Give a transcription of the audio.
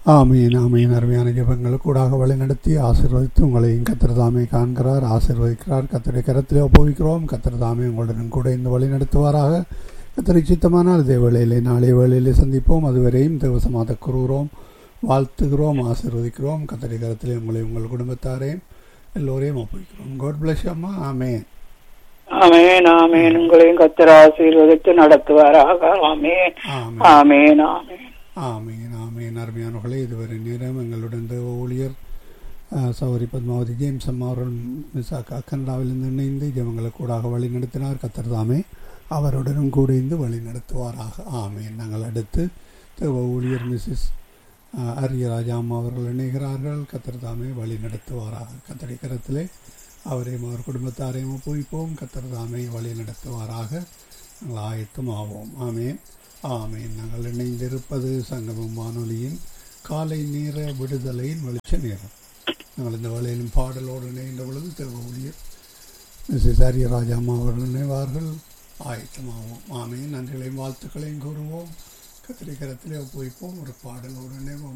ஆமீன் ஆமீன் அருமையான ஜெபங்களுக்கு கூடாக வழிநடத்தி ஆசீர்வதித்து உங்களையும் கத்தர் தாமே காண்கிறார் ஆசீர்வதிக்கிறார் கத்தரை கரத்திலே ஒப்புவிக்கிறோம் கத்தர் தாமே உங்களுடன் கூட இந்த வழி நடத்துவாராக கத்தரை சித்தமானால் இதே வேளையிலே நாளைய வேளையிலே சந்திப்போம் அதுவரையும் தேவசமாத கூறுகிறோம் வாழ்த்துகிறோம் ஆசீர்வதிக்கிறோம் கத்தரை கரத்திலே உங்களை உங்கள் குடும்பத்தாரையும் எல்லோரையும் ஒப்புவிக்கிறோம் காட் பிளஸ் அம்மா ஆமேன் ஆமேன் ஆமேன் உங்களையும் கத்தர் ஆசீர்வதித்து நடத்துவாராக ஆமேன் ஆமேன் ஆமேன் ஆமேன் ஆமீன் ஆமீன் அருமையானவர்களே இதுவரை நேரம் எங்களுடன் தேவ ஊழியர் அஹ், சௌரி பத்மாவதி ஜேம்ஸ் அம்மா அவர்கள் மிஸ் அக்கா கனடாவிலிருந்து இணைந்து ஜெபங்களை கூடாக வழி நடத்தினார் கத்தர் தாமே அவருடனும் கூட இருந்து வழி நடத்துவாராக ஆமீன் நாங்கள் அடுத்து தேவ ஊழியர் மிஸ்ஸஸ் அரியராஜா அம்மா அவர்கள் இணைகிறார்கள் கத்தர் தாமே வழி நடத்துவாராக கத்தடி கரத்திலே அவரையும் அவர் குடும்பத்தாரையும் ஒப்புவிப்போம் கத்தர் தாமே வழி நடத்துவாராக நாங்கள் ஆயத்தம் ஆவோம் ஆமேன் ஆமேன் நாங்கள் இணைந்திருப்பது சங்கமம் வானொலியின் காலை நேர விடுதலையின் வெளிச்ச நேரம் நாங்கள் இந்த வேளையிலும் பாடலோடு இணைந்த பொழுது தேவ ஊழியர் மிஸ்ஸஸ் அரியராஜா அம்மா அவர்கள் நினைவார்கள் ஆயத்தமாவோம் ஆமேன் நன்றிகளையும் வாழ்த்துக்களையும் கூறுவோம் கத்திரிக்கரத்திலே ஒப்புவிப்போம் ஒரு பாடலோடு இணைவோம்